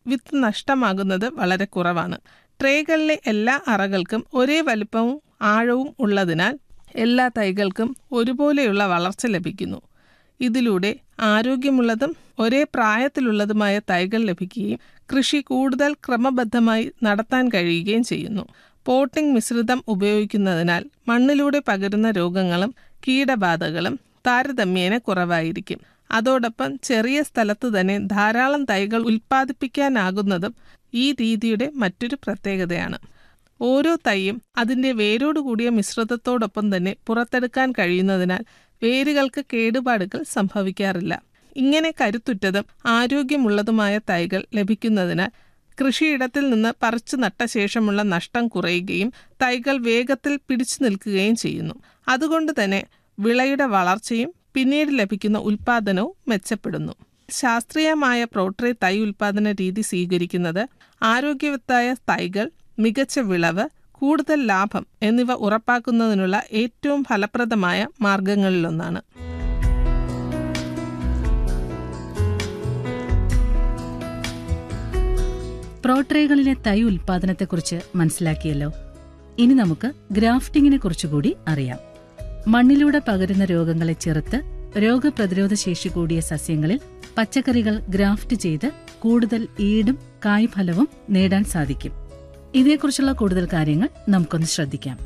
വിത്ത് നഷ്ടമാകുന്നത് വളരെ കുറവാണ് ട്രേകളിലെ എല്ലാ അറകൾക്കും ഒരേ വലുപ്പവും ആഴവും ഉള്ളതിനാൽ എല്ലാ തൈകൾക്കും ഒരുപോലെയുള്ള വളർച്ച ലഭിക്കുന്നു ഇതിലൂടെ ആരോഗ്യമുള്ളതും ഒരേ പ്രായത്തിലുള്ളതുമായ തൈകൾ ലഭിക്കുകയും കൃഷി കൂടുതൽ ക്രമബദ്ധമായി നടത്താൻ കഴിയുകയും ചെയ്യുന്നു പോട്ടിംഗ് മിശ്രിതം ഉപയോഗിക്കുന്നതിനാൽ മണ്ണിലൂടെ പകരുന്ന രോഗങ്ങളും കീടബാധകളും താരതമ്യേന കുറവായിരിക്കും അതോടൊപ്പം ചെറിയ സ്ഥലത്ത് തന്നെ ധാരാളം തൈകൾ ഉൽപ്പാദിപ്പിക്കാനാകുന്നതും ഈ രീതിയുടെ മറ്റൊരു പ്രത്യേകതയാണ് ഓരോ തൈയും അതിൻ്റെ വേരോടുകൂടിയ മിശ്രിതത്തോടൊപ്പം തന്നെ പുറത്തെടുക്കാൻ കഴിയുന്നതിനാൽ വേരുകൾക്ക് കേടുപാടുകൾ സംഭവിക്കാറില്ല ഇങ്ങനെ കരുത്തുറ്റതും ആരോഗ്യമുള്ളതുമായ തൈകൾ ലഭിക്കുന്നതിനാൽ കൃഷിയിടത്തിൽ നിന്ന് പറിച്ചു നട്ട ശേഷമുള്ള നഷ്ടം കുറയുകയും തൈകൾ വേഗത്തിൽ പിടിച്ചു നിൽക്കുകയും ചെയ്യുന്നു അതുകൊണ്ട് തന്നെ വിളയുടെ വളർച്ചയും പിന്നീട് ലഭിക്കുന്ന ഉൽപാദനവും മെച്ചപ്പെടുന്നു ശാസ്ത്രീയമായ പ്രോട്രേ തൈ ഉൽപാദന രീതി സ്വീകരിക്കുന്നത് ആരോഗ്യവത്തായ തൈകൾ മികച്ച വിളവ് കൂടുതൽ ലാഭം എന്നിവ ഉറപ്പാക്കുന്നതിനുള്ള ഏറ്റവും ഫലപ്രദമായ മാർഗങ്ങളിലൊന്നാണ് പ്രോട്രേകളിലെ തൈ ഉൽപാദനത്തെക്കുറിച്ച് മനസ്സിലാക്കിയല്ലോ ഇനി നമുക്ക് ഗ്രാഫ്റ്റിംഗിനെ കുറിച്ചുകൂടി അറിയാം മണ്ണിലൂടെ പകരുന്ന രോഗങ്ങളെ ചെറുത്ത് രോഗപ്രതിരോധ ശേഷി കൂടിയ സസ്യങ്ങളിൽ പച്ചക്കറികൾ ഗ്രാഫ്റ്റ് ചെയ്ത് കൂടുതൽ ഈടും കായ്ഫലവും നേടാൻ സാധിക്കും ഇതേക്കുറിച്ചുള്ള കൂടുതൽ കാര്യങ്ങൾ നമുക്കൊന്ന് ശ്രദ്ധിക്കാം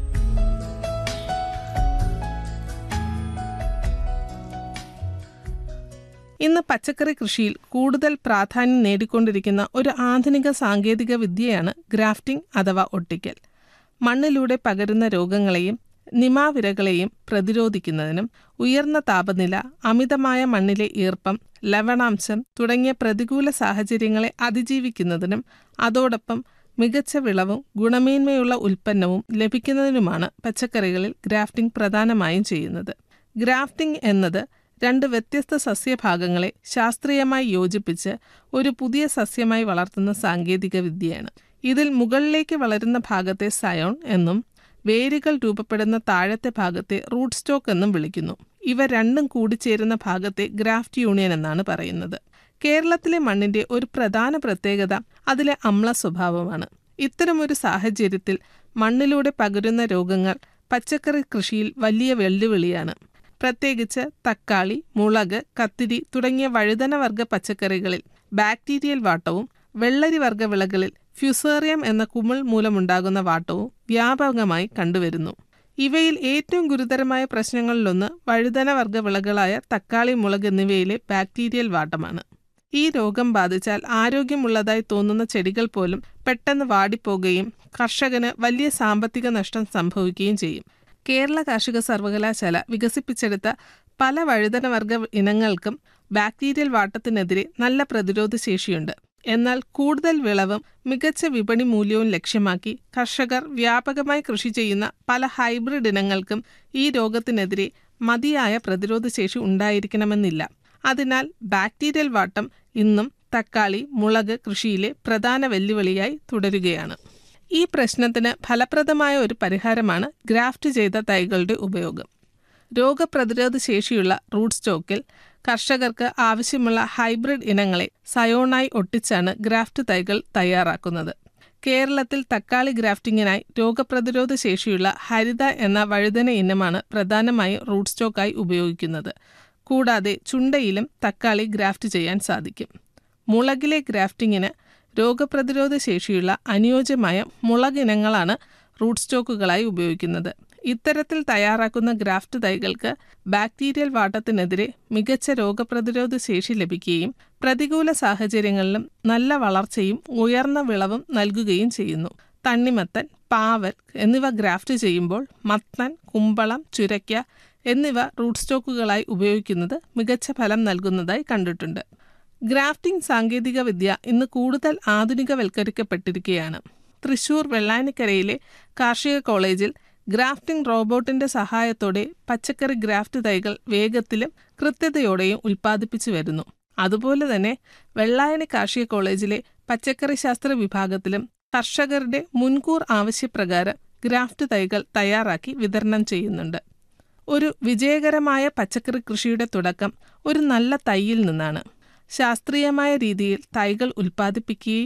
ഇന്ന് പച്ചക്കറി കൃഷിയിൽ കൂടുതൽ പ്രാധാന്യം നേടിക്കൊണ്ടിരിക്കുന്ന ഒരു ആധുനിക സാങ്കേതിക വിദ്യയാണ് ഗ്രാഫ്റ്റിംഗ് അഥവാ ഒട്ടിക്കൽ മണ്ണിലൂടെ പകരുന്ന രോഗങ്ങളെയും നിമാവിരകളെയും പ്രതിരോധിക്കുന്നതിനും ഉയർന്ന താപനില അമിതമായ മണ്ണിലെ ഈർപ്പം ലവണാംശം തുടങ്ങിയ പ്രതികൂല സാഹചര്യങ്ങളെ അതിജീവിക്കുന്നതിനും അതോടൊപ്പം മികച്ച വിളവും ഗുണമേന്മയുള്ള ഉൽപ്പന്നവും ലഭിക്കുന്നതിനുമാണ് പച്ചക്കറികളിൽ ഗ്രാഫ്റ്റിംഗ് പ്രധാനമായും ചെയ്യുന്നത് ഗ്രാഫ്റ്റിംഗ് എന്നത് രണ്ട് വ്യത്യസ്ത സസ്യഭാഗങ്ങളെ ശാസ്ത്രീയമായി യോജിപ്പിച്ച് ഒരു പുതിയ സസ്യമായി വളർത്തുന്ന സാങ്കേതിക വിദ്യയാണ് ഇതിൽ മുകളിലേക്ക് വളരുന്ന ഭാഗത്തെ സയോൺ എന്നും വേരുകൾ രൂപപ്പെടുന്ന താഴത്തെ ഭാഗത്തെ റൂട്ട് സ്റ്റോക്ക് എന്നും വിളിക്കുന്നു ഇവ രണ്ടും കൂടിച്ചേരുന്ന ഭാഗത്തെ ഗ്രാഫ്റ്റ് യൂണിയൻ എന്നാണ് പറയുന്നത് കേരളത്തിലെ മണ്ണിന്റെ ഒരു പ്രധാന പ്രത്യേകത അതിലെ അമ്ല സ്വഭാവമാണ് ഇത്തരമൊരു സാഹചര്യത്തിൽ മണ്ണിലൂടെ പകരുന്ന രോഗങ്ങൾ പച്ചക്കറി കൃഷിയിൽ വലിയ വെല്ലുവിളിയാണ് പ്രത്യേകിച്ച് തക്കാളി മുളക് കത്തിരി തുടങ്ങിയ വഴുതന വർഗ പച്ചക്കറികളിൽ ബാക്ടീരിയൽ വാട്ടവും വെള്ളരി വർഗ വിളകളിൽ ഫ്യുസേറിയം എന്ന കുമിൾ മൂലമുണ്ടാകുന്ന വാട്ടവും വ്യാപകമായി കണ്ടുവരുന്നു ഇവയിൽ ഏറ്റവും ഗുരുതരമായ പ്രശ്നങ്ങളിലൊന്ന് വഴുതന വർഗ വിളകളായ തക്കാളി മുളക് എന്നിവയിലെ ബാക്ടീരിയൽ വാട്ടമാണ് ഈ രോഗം ബാധിച്ചാൽ ആരോഗ്യമുള്ളതായി തോന്നുന്ന ചെടികൾ പോലും പെട്ടെന്ന് വാടിപ്പോകുകയും കർഷകന് വലിയ സാമ്പത്തിക നഷ്ടം സംഭവിക്കുകയും ചെയ്യും കേരള കാർഷിക സർവകലാശാല വികസിപ്പിച്ചെടുത്ത പല വഴുതനവർഗ ഇനങ്ങൾക്കും ബാക്ടീരിയൽ വാട്ടത്തിനെതിരെ നല്ല പ്രതിരോധ ശേഷിയുണ്ട് എന്നാൽ കൂടുതൽ വിളവും മികച്ച വിപണി മൂല്യവും ലക്ഷ്യമാക്കി കർഷകർ വ്യാപകമായി കൃഷി ചെയ്യുന്ന പല ഹൈബ്രിഡ് ഇനങ്ങൾക്കും ഈ രോഗത്തിനെതിരെ മതിയായ പ്രതിരോധ ശേഷി ഉണ്ടായിരിക്കണമെന്നില്ല അതിനാൽ ബാക്ടീരിയൽ വാട്ടം ഇന്നും തക്കാളി മുളക് കൃഷിയിലെ പ്രധാന വെല്ലുവിളിയായി തുടരുകയാണ് ഈ പ്രശ്നത്തിന് ഫലപ്രദമായ ഒരു പരിഹാരമാണ് ഗ്രാഫ്റ്റ് ചെയ്ത തൈകളുടെ ഉപയോഗം രോഗപ്രതിരോധ ശേഷിയുള്ള റൂട്ട് സ്റ്റോക്കിൽ കർഷകർക്ക് ആവശ്യമുള്ള ഹൈബ്രിഡ് ഇനങ്ങളെ സയോണായി ഒട്ടിച്ചാണ് ഗ്രാഫ്റ്റ് തൈകൾ തയ്യാറാക്കുന്നത് കേരളത്തിൽ തക്കാളി ഗ്രാഫ്റ്റിങ്ങിനായി രോഗപ്രതിരോധ ശേഷിയുള്ള ഹരിത എന്ന വഴുതന ഇനമാണ് പ്രധാനമായും റൂട്ട് സ്റ്റോക്കായി ഉപയോഗിക്കുന്നത് കൂടാതെ ചുണ്ടയിലും തക്കാളി ഗ്രാഫ്റ്റ് ചെയ്യാൻ സാധിക്കും മുളകിലെ ഗ്രാഫ്റ്റിങ്ങിന് രോഗപ്രതിരോധ ശേഷിയുള്ള അനുയോജ്യമായ മുളകിനങ്ങളാണ് റൂട്ട് സ്റ്റോക്കുകളായി ഉപയോഗിക്കുന്നത് ഇത്തരത്തിൽ തയ്യാറാക്കുന്ന ഗ്രാഫ്റ്റ് തൈകൾക്ക് ബാക്ടീരിയൽ വാട്ടത്തിനെതിരെ മികച്ച രോഗപ്രതിരോധ ശേഷി ലഭിക്കുകയും പ്രതികൂല സാഹചര്യങ്ങളിലും നല്ല വളർച്ചയും ഉയർന്ന വിളവും നൽകുകയും ചെയ്യുന്നു തണ്ണിമത്തൻ പാവൽ എന്നിവ ഗ്രാഫ്റ്റ് ചെയ്യുമ്പോൾ മത്തൻ കുമ്പളം ചുരയ്ക്ക എന്നിവ റൂട്ട് സ്റ്റോക്കുകളായി ഉപയോഗിക്കുന്നത് മികച്ച ഫലം നൽകുന്നതായി കണ്ടിട്ടുണ്ട് ഗ്രാഫ്റ്റിംഗ് സാങ്കേതിക വിദ്യ ഇന്ന് കൂടുതൽ ആധുനികവൽക്കരിക്കപ്പെട്ടിരിക്കുകയാണ് തൃശൂർ വെള്ളാനിക്കരയിലെ കാർഷിക കോളേജിൽ ഗ്രാഫ്റ്റിംഗ് റോബോട്ടിന്റെ സഹായത്തോടെ പച്ചക്കറി ഗ്രാഫ്റ്റ് തൈകൾ വേഗത്തിലും കൃത്യതയോടെയും ഉൽപ്പാദിപ്പിച്ചു വരുന്നു അതുപോലെ തന്നെ വെള്ളായണി കാർഷിക കോളേജിലെ പച്ചക്കറി ശാസ്ത്ര വിഭാഗത്തിലും കർഷകരുടെ മുൻകൂർ ആവശ്യപ്രകാരം ഗ്രാഫ്റ്റ് തൈകൾ തയ്യാറാക്കി വിതരണം ചെയ്യുന്നുണ്ട് ഒരു വിജയകരമായ പച്ചക്കറി കൃഷിയുടെ തുടക്കം ഒരു നല്ല തൈയിൽ നിന്നാണ് ശാസ്ത്രീയമായ രീതിയിൽ തൈകൾ ഉൽപ്പാദിപ്പിക്കുകയും